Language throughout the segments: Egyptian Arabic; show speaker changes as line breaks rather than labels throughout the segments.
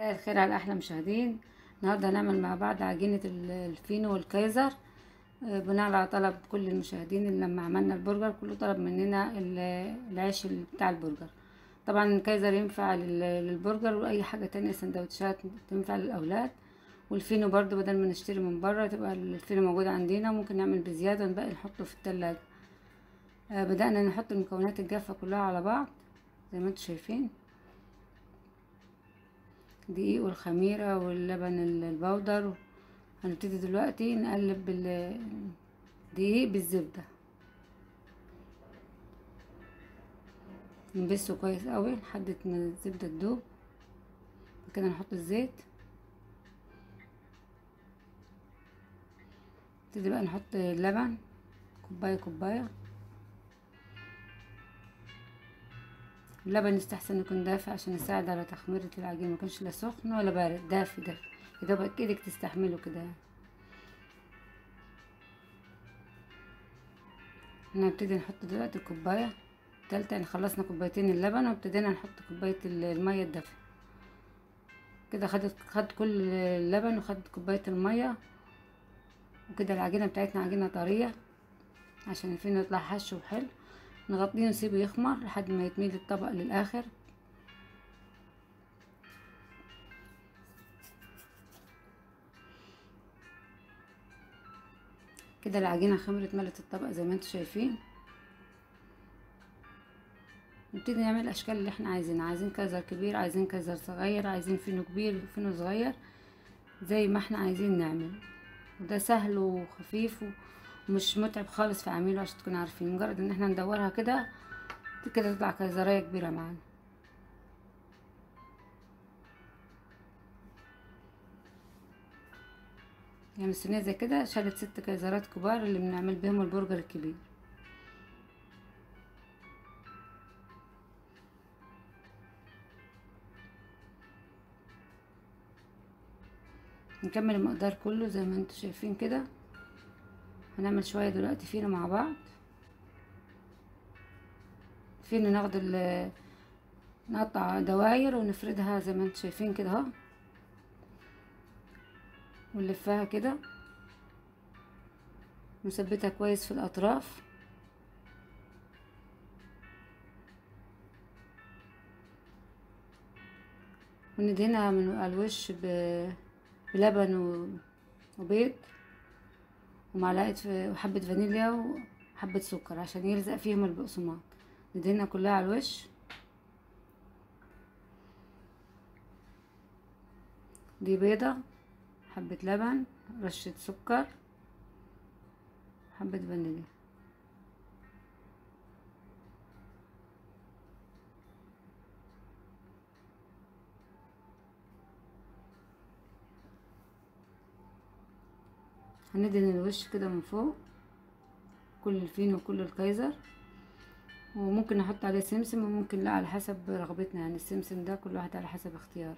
مساء الخير على احلى مشاهدين النهارده هنعمل مع بعض عجينه ال- الفينو والكايزر آه، بناء على طلب كل المشاهدين اللي لما عملنا البرجر كله طلب مننا ال- العيش ال- بتاع البرجر طبعا الكايزر ينفع لل- للبرجر واي حاجه تانية سندوتشات تنفع للاولاد والفينو برضو بدل ما نشتري من بره تبقى الفينو موجود عندنا ممكن نعمل بزياده ونبقى نحطه في التلاجة آه، بدأنا نحط المكونات الجافة كلها على بعض زي ما انتم شايفين دقيق والخميرة واللبن ال- البودر هنبتدي دلوقتي نقلب الدقيق بالزبدة نبسه كويس قوي لحد ما الزبدة تدوب كده نحط الزيت نبتدي بقى نحط اللبن كوباية كوباية اللبن يستحسن يكون دافئ عشان يساعد على تخميرة العجين ميكونش لا سخن ولا بارد دافي دافي يدوبك ايدك تستحمله كده هنبتدي نحط دلوقتي الكوباية التالتة يعني خلصنا كوبايتين اللبن وابتدينا نحط كوباية ال- المية الدافية كده خدت خد كل اللبن وخدت كوباية المية وكده العجينة بتاعتنا عجينة طرية عشان الفينو يطلع هش وحلو نغطيه ونسيبه يخمر لحد ما يتميل الطبق للاخر كده العجينه خمرت ملت الطبق زي ما انتم شايفين نبتدي نعمل الاشكال اللي احنا عايزينها عايزين كايزر كبير عايزين كايزر صغير عايزين فينو كبير فينو صغير زي ما احنا عايزين نعمل وده سهل وخفيف ومش متعب خالص في عميله عشان تكونوا عارفين مجرد ان احنا ندورها كده كده تطلع كايزرايه كبيره معانا يعني الصينيه زي كده شالت ست كايزرات كبار اللي بنعمل بيهم البرجر الكبير نكمل المقدار كله زي ما انتم شايفين كده هنعمل شويه دلوقتي فينا مع بعض فينا ناخد ال نقطع دواير ونفردها زي ما انتم شايفين كده اهو ونلفها كده نثبتها كويس في الاطراف وندهنها من على الوش ب- بلبن و- وبيض ومعلقه ف- وحبه فانيليا وحبه سكر عشان يلزق فيهم البقسماط ندهنها كلها على الوش دي بيضة حبة لبن رشة سكر حبة فانيليا هندهن الوش كده من فوق كل الفين وكل الكايزر وممكن نحط عليه سمسم وممكن لا على حسب رغبتنا يعني السمسم ده كل واحد على حسب اختياره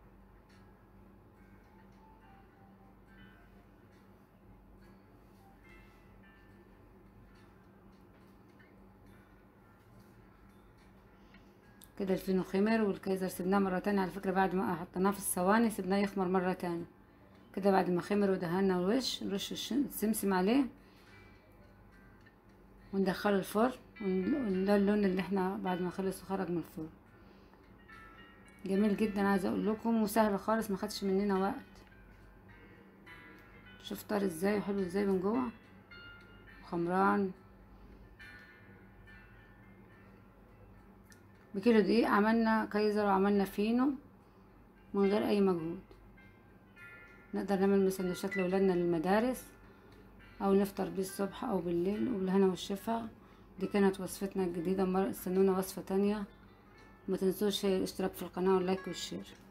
كده الفينو خمر والكايزر سيبناه مرة تانية على فكرة بعد ما حطيناه في الصواني سيبناه يخمر مرة تانية كده بعد ما خمر ودهنا الوش نرش الش- السمسم عليه وندخله الفرن ون- وده اللون اللي احنا بعد ما خلص وخرج من الفرن جميل جدا عايزه اقول لكم وسهل خالص ما خدش مننا وقت شوف طار ازاي وحلو ازاي من جوه وخمران بكيلو دقيق عملنا كايزر وعملنا فينو من غير اي مجهود نقدر نعمل سندوتشات لاولادنا للمدارس او نفطر بيه الصبح او بالليل وبالهنا والشفا دي كانت وصفتنا الجديدة مرة استنونا وصفة تانية ما تنسوش الاشتراك في القناة واللايك والشير